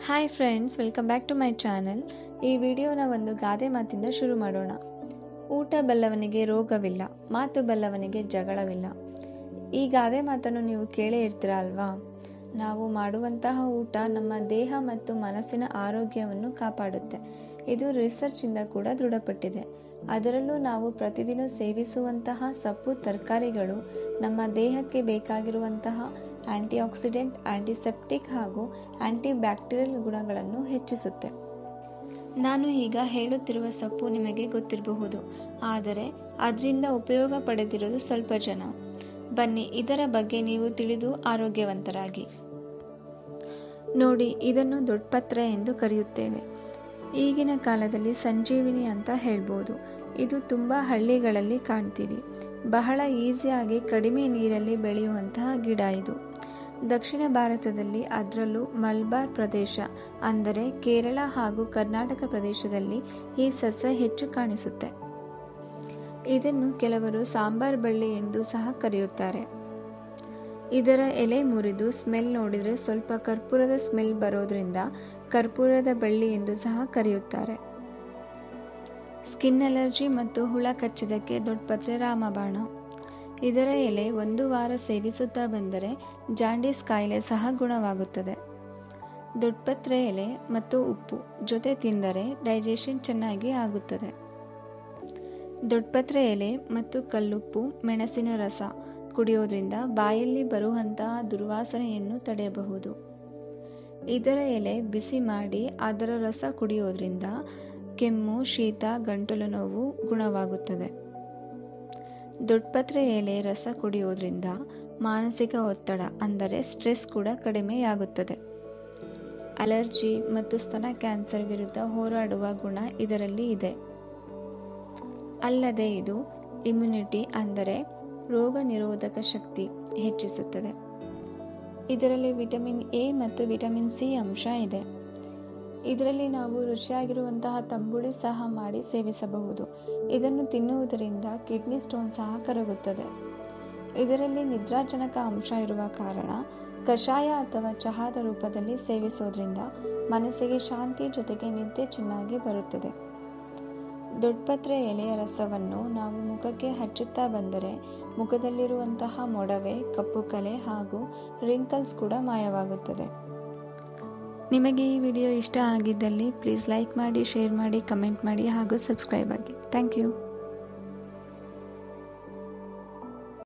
hi friends welcome back to my channel ಈ ವಿಡಿಯೋನ ಒಂದು ಗಾದೆ ಮಾತಿಂದ ಶುರು ಮಾಡೋಣ ಊಟ ಬಲ್ಲವನಿಗೆ ರೋಗವಿಲ್ಲ ಮಾತು ಬಲ್ಲವನಿಗೆ ಜಗಳವಿಲ್ಲ ಈ ಗಾದೆ ಮಾತನ್ನು ನೀವು ಕೇಳೇ ಇರ್ತೀರ ಅಲ್ವಾ ನಾವು ಮಾಡುವಂತಹ ಊಟ ನಮ್ಮ ದೇಹ ಮತ್ತು ಮನಸ್ಸಿನ ಆರೋಗ್ಯವನ್ನು ಕಾಪಾಡುತ್ತೆ ಇದು ರಿಸರ್ಚಿಂದ ಕೂಡ ದೃಢಪಟ್ಟಿದೆ ಅದರಲ್ಲೂ ನಾವು ಪ್ರತಿದಿನ ಸೇವಿಸುವಂತಹ ಸೊಪ್ಪು ತರಕಾರಿಗಳು ನಮ್ಮ ದೇಹಕ್ಕೆ ಬೇಕಾಗಿರುವಂತಹ ಆಂಟಿ ಆಕ್ಸಿಡೆಂಟ್ ಆಂಟಿಸೆಪ್ಟಿಕ್ ಹಾಗೂ ಆಂಟಿ ಬ್ಯಾಕ್ಟೀರಿಯಲ್ ಗುಣಗಳನ್ನು ಹೆಚ್ಚಿಸುತ್ತೆ ನಾನು ಈಗ ಹೇಳುತ್ತಿರುವ ಸೊಪ್ಪು ನಿಮಗೆ ಗೊತ್ತಿರಬಹುದು ಆದರೆ ಅದರಿಂದ ಉಪಯೋಗ ಪಡೆದಿರೋದು ಸ್ವಲ್ಪ ಜನ ಬನ್ನಿ ಇದರ ಬಗ್ಗೆ ನೀವು ತಿಳಿದು ಆರೋಗ್ಯವಂತರಾಗಿ ನೋಡಿ ಇದನ್ನು ದೊಡ್ಡಪತ್ರೆ ಎಂದು ಕರೆಯುತ್ತೇವೆ ಈಗಿನ ಕಾಲದಲ್ಲಿ ಸಂಜೀವಿನಿ ಅಂತ ಹೇಳ್ಬೋದು ಇದು ತುಂಬ ಹಳ್ಳಿಗಳಲ್ಲಿ ಕಾಣ್ತೀವಿ ಬಹಳ ಈಸಿಯಾಗಿ ಕಡಿಮೆ ನೀರಲ್ಲಿ ಬೆಳೆಯುವಂತಹ ಗಿಡ ಇದು ದಕ್ಷಿಣ ಭಾರತದಲ್ಲಿ ಅದರಲ್ಲೂ ಮಲ್ಬಾರ್ ಪ್ರದೇಶ ಅಂದರೆ ಕೇರಳ ಹಾಗೂ ಕರ್ನಾಟಕ ಪ್ರದೇಶದಲ್ಲಿ ಈ ಸಸ್ಯ ಹೆಚ್ಚು ಕಾಣಿಸುತ್ತೆ ಇದನ್ನು ಕೆಲವರು ಸಾಂಬಾರ್ ಬಳ್ಳಿ ಎಂದು ಸಹ ಕರೆಯುತ್ತಾರೆ ಇದರ ಎಲೆ ಮುರಿದು ಸ್ಮೆಲ್ ನೋಡಿದರೆ ಸ್ವಲ್ಪ ಕರ್ಪೂರದ ಸ್ಮೆಲ್ ಬರೋದ್ರಿಂದ ಕರ್ಪೂರದ ಬಳ್ಳಿ ಎಂದು ಸಹ ಕರೆಯುತ್ತಾರೆ ಸ್ಕಿನ್ ಅಲರ್ಜಿ ಮತ್ತು ಹುಳ ಕಚ್ಚಿದಕ್ಕೆ ದೊಡ್ಡಪತ್ರೆ ರಾಮಬಾಣ ಇದರ ಎಲೆ ಒಂದು ವಾರ ಸೇವಿಸುತ್ತಾ ಬಂದರೆ ಜಾಂಡೀಸ್ ಕಾಯಿಲೆ ಸಹ ಗುಣವಾಗುತ್ತದೆ ದೊಡ್ಡಪತ್ರೆ ಎಲೆ ಮತ್ತು ಉಪ್ಪು ಜೊತೆ ತಿಂದರೆ ಡೈಜೆಷನ್ ಚೆನ್ನಾಗಿ ಆಗುತ್ತದೆ ದೊಡ್ಡಪತ್ರೆ ಎಲೆ ಮತ್ತು ಕಲ್ಲುಪ್ಪು ಮೆಣಸಿನ ರಸ ಕುಡಿಯೋದ್ರಿಂದ ಬಾಯಲ್ಲಿ ಬರುವಂತಹ ದುರ್ವಾಸನೆಯನ್ನು ತಡೆಯಬಹುದು ಇದರ ಎಲೆ ಬಿಸಿ ಮಾಡಿ ಅದರ ರಸ ಕುಡಿಯೋದ್ರಿಂದ ಕೆಮ್ಮು ಶೀತ ಗಂಟಲು ನೋವು ಗುಣವಾಗುತ್ತದೆ ದೊಡ್ಡಪತ್ರೆ ಎಲೆ ರಸ ಕುಡಿಯೋದ್ರಿಂದ ಮಾನಸಿಕ ಒತ್ತಡ ಅಂದರೆ ಸ್ಟ್ರೆಸ್ ಕೂಡ ಕಡಿಮೆಯಾಗುತ್ತದೆ ಅಲರ್ಜಿ ಮತ್ತು ಸ್ತನ ಕ್ಯಾನ್ಸರ್ ವಿರುದ್ಧ ಹೋರಾಡುವ ಗುಣ ಇದರಲ್ಲಿ ಇದೆ ಅಲ್ಲದೆ ಇದು ಇಮ್ಯುನಿಟಿ ಅಂದರೆ ರೋಗ ನಿರೋಧಕ ಶಕ್ತಿ ಹೆಚ್ಚಿಸುತ್ತದೆ ಇದರಲ್ಲಿ ವಿಟಮಿನ್ ಎ ಮತ್ತು ವಿಟಮಿನ್ ಸಿ ಅಂಶ ಇದೆ ಇದರಲ್ಲಿ ನಾವು ರುಚಿಯಾಗಿರುವಂತಹ ತಂಬುಳಿ ಸಹ ಮಾಡಿ ಸೇವಿಸಬಹುದು ಇದನ್ನು ತಿನ್ನುವುದರಿಂದ ಕಿಡ್ನಿ ಸ್ಟೋನ್ ಸಹ ಕರಗುತ್ತದೆ ಇದರಲ್ಲಿ ನಿದ್ರಾಜನಕ ಅಂಶ ಇರುವ ಕಾರಣ ಕಷಾಯ ಅಥವಾ ಚಹಾದ ರೂಪದಲ್ಲಿ ಸೇವಿಸೋದ್ರಿಂದ ಮನಸ್ಸಿಗೆ ಶಾಂತಿ ಜೊತೆಗೆ ನಿದ್ದೆ ಚೆನ್ನಾಗಿ ಬರುತ್ತದೆ ದೊಡ್ಡಪತ್ರೆ ಎಲೆಯ ರಸವನ್ನು ನಾವು ಮುಖಕ್ಕೆ ಹಚ್ಚುತ್ತಾ ಬಂದರೆ ಮುಖದಲ್ಲಿರುವಂತಹ ಮೊಡವೆ ಕಪ್ಪು ಕಲೆ ಹಾಗೂ ರಿಂಕಲ್ಸ್ ಕೂಡ ಮಾಯವಾಗುತ್ತದೆ ನಿಮಗೆ ಈ ವಿಡಿಯೋ ಇಷ್ಟ ಆಗಿದ್ದಲ್ಲಿ ಪ್ಲೀಸ್ ಲೈಕ್ ಮಾಡಿ ಶೇರ್ ಮಾಡಿ ಕಮೆಂಟ್ ಮಾಡಿ ಹಾಗೂ ಸಬ್ಸ್ಕ್ರೈಬ್ ಆಗಿ ಥ್ಯಾಂಕ್ ಯು